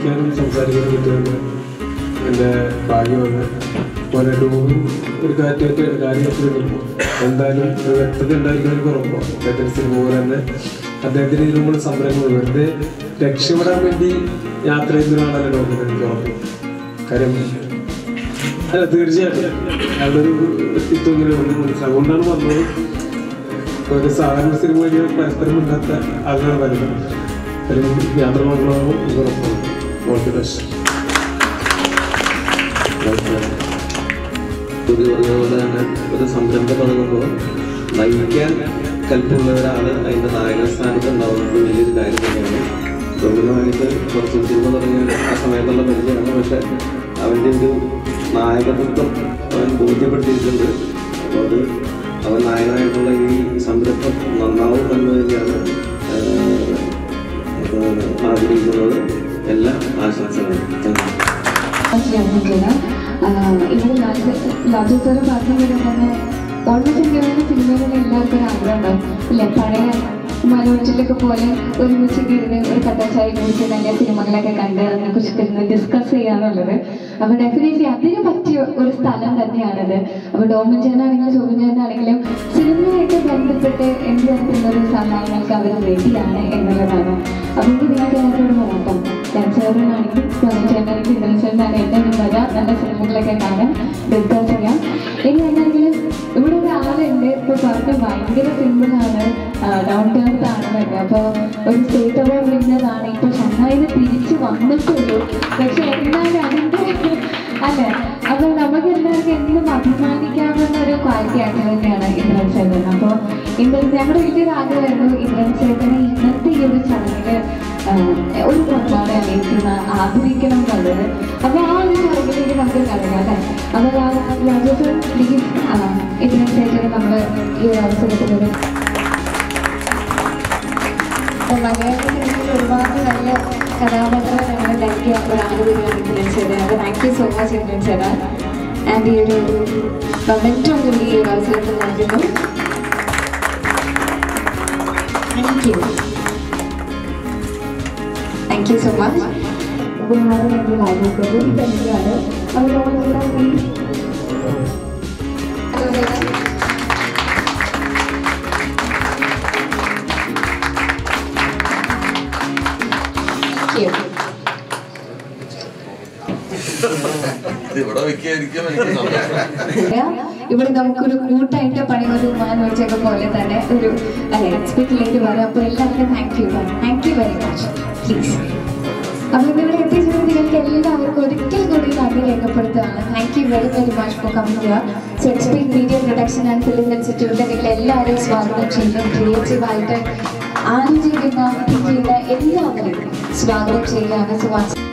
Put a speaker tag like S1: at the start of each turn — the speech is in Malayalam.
S1: വായിക്കാനും സംസാരിക്കാനും പറ്റുമെന്ന് എൻ്റെ ഭാഗ്യമാണ് അപ്പോൾ രണ്ട് മൂന്നും ഒരു കാറ്റായിട്ട് കാര്യത്തിൽ എന്തായാലും ഒരു വ്യക്തത ഉണ്ടായിരിക്കുന്ന എനിക്ക് ഉറപ്പാണ് അദ്ദേഹത്തിൻ്റെ സിനിമ പോലെ തന്നെ അദ്ദേഹത്തിന് ഇതിനുള്ള സംരംഭങ്ങൾ വെറുതെ രക്ഷപ്പെടാൻ വേണ്ടി യാത്ര ചെയ്യുന്നതിനാണ് ഡോക്ടർ എനിക്ക് ഉറപ്പ് കാര്യം അല്ല തീർച്ചയായിട്ടും അയാളുടെ ഒരു വ്യക്തിത്വം ഇങ്ങനെ ഉണ്ട് മനസ്സിലാവും അതുകൊണ്ടാണ് വന്നത് ഒരു സാധാരണ സിനിമ വഴി പരസ്പരം ഇല്ലാത്ത ആളുകളാണ് വരുന്നത് ഒരു യാത്ര മംഗളമാകും ഇത് ഉറപ്പാണ് ഓൾ ദി ബെസ്റ്റ്
S2: ഇത് പറഞ്ഞതുപോലെ തന്നെ ഒരു സംരംഭം തുടങ്ങുമ്പോൾ നയിക്കാൻ കൽപ്പുള്ള ഒരാൾ അതിൻ്റെ നായക സ്ഥാനത്ത് ഉണ്ടാവുന്നത് വലിയൊരു കാര്യം തന്നെയാണ് ഡൊമിനുമായിട്ട് കുറച്ച് സിനിമ തുടങ്ങിയ ആ സമയത്തുള്ള പരിചയമാണ് പക്ഷെ അവൻ്റെ ഒരു നായകത്വം അവൻ ബോധ്യപ്പെടുത്തിയിട്ടുണ്ട് അപ്പോൾ അത് അവൻ നായകനായിട്ടുള്ള ഈ സംരംഭം നന്നാവും എന്ന് തന്നെയാണ് ആഹ്, ആഹ്, ആഗ്രഹിക്കുന്നത് എല്ലാ ആശംസകളും താങ്ക് യു
S3: ശ്രമിക്കുക ഇവിടെ ലാജു സാറ് പറഞ്ഞ പോലെ തന്നെ ഓൾമോസ്റ്റ് എനിക്ക് തോന്നുന്നു സിനിമകളിൽ എല്ലാവർക്കും ഒരു ആഗ്രഹം ഉണ്ടാവും ഇല്ലേ പഴയ മനോജിലൊക്കെ പോലെ ഒരുമിച്ച് ഇരുന്ന് ഒരു കഥാചായ കുറിച്ച് നല്ല സിനിമകളൊക്കെ കണ്ട് അതിനെക്കുറിച്ചൊക്കെ ഇരുന്ന് ഡിസ്കസ് ചെയ്യാന്നുള്ളത് അപ്പോൾ ഡെഫിനറ്റ്ലി അതിന് പറ്റിയ ഒരു സ്ഥലം തന്നെയാണത് അപ്പോൾ ഡോമൻ ചേട്ടനാണെങ്കിലും ശോഭൻ ചേട്ടനാണെങ്കിലും സിനിമയായിട്ട് ബന്ധപ്പെട്ട് എന്ത് തരത്തിലുള്ളൊരു സഹായങ്ങൾക്ക് അവർ റെഡിയാണ് എന്നുള്ളതാണ് അപ്പോൾ എനിക്ക് നിങ്ങൾക്ക് അതിനോട് നോക്കാം ഡാൻസേറിനാണെങ്കിൽ ചേട്ടനാണെങ്കിൽ ഇന്ദ്രൻസേട്ടനാണെങ്കിൽ എന്തായാലും വരാം നല്ല സിനിമകളൊക്കെ കാണാം ഡിസ്കസ് ചെയ്യാം ഇനി എന്താണെങ്കിലും ഇവിടെ ഒരാളുണ്ട് ഇപ്പോൾ പറഞ്ഞ ഭയങ്കര സിമ്പിളാണ് ഡൗൺ ടു എർത്ത് ആണെന്നൊക്കെ അപ്പോൾ ഒരു സ്റ്റേറ്റ് അവാർഡ് വിന്നതാണ് ഇപ്പോൾ ഷണ്ണായിൽ തിരിച്ച് വന്നിട്ടുള്ളൂ പക്ഷെ എന്നാലും അതിൻ്റെ അല്ലേ അപ്പോൾ നമുക്ക് എല്ലാവർക്കും എന്നും അഭിമാനിക്കാവുന്ന ഒരു ക്വാളിറ്റിയായിട്ട് തന്നെയാണ് ഇന്ദ്രൻ ചേട്ടൻ അപ്പോൾ ഇന്ദ്രൻ ഞങ്ങളുടെ വലിയൊരു ആഗ്രഹമായിരുന്നു ഇന്ദ്രൻ ചേട്ടനെ ഇന്നത്തെ ഈ ഒരു ചടങ്ങിൽ ഒരു പ്രധാന അഭിനയിക്കുന്ന ആദരിക്കണം എന്നുള്ളത് അപ്പോൾ ആ ഒരു ചടങ്ങിലേക്ക് നമുക്ക് കടക്കാം അല്ലേ അപ്പോൾ രാജേഷ് പ്ലീസ് ഇന്ദ്രൻ ചേട്ടന് നമ്മൾ ഈ ഒരു അവസരത്തിൽ ഒരു മലയാള സിനിമയിൽ ഒരുപാട് നല്ല കഥാപാത്രങ്ങൾ ഞങ്ങൾ ഉണ്ടാക്കിയ ഒരാളുകൂടിയാണ് ഇന്ദ്രൻ ചേട്ടൻ അപ്പോൾ thank you so much Indran ചേട്ടൻ ആൻഡ് ഈ ഒരു മൊമെൻറ്റും കൂടി ഈ ഒരു അവസരത്തിൽ നൽകുന്നു thank you thank you so much ബഹുമാനം ഞങ്ങൾ ആഗ്രഹിക്കുന്നത് ഇത് തന്നെയാണ് അവരോടുള്ള ഈ Thank you.
S2: ഇവിടെ വയ്ക്കായിരിക്കും എനിക്ക് സന്തോഷം
S3: ഇവിടെ നമുക്കൊരു കൂട്ടായിട്ട് പണി ഒരു മാനോജൊക്കെ പോലെ തന്നെ ഒരു എക്സ്പെക്റ്റിലേക്ക് വരാം അപ്പോൾ എല്ലാവർക്കും thank you thank you very much please അപ്പോൾ ഇവിടെ എത്തിച്ചത് നിങ്ങൾക്ക് എല്ലാവർക്കും ഒരിക്കൽ കൂടി നന്ദി രേഖപ്പെടുത്തുകയാണ് thank you very very much for coming here so experience media production and film ഇൻസ്റ്റിറ്റ്യൂട്ടിൽ നിങ്ങൾ എല്ലാവരും സ്വാഗതം ചെയ്യുന്നു ക്രിയേറ്റീവായിട്ട് ആലോചിക്കുന്ന think ചെയ്യുന്ന എല്ലാവരെയും സ്വാഗതം ചെയ്യുകയാണ് സോ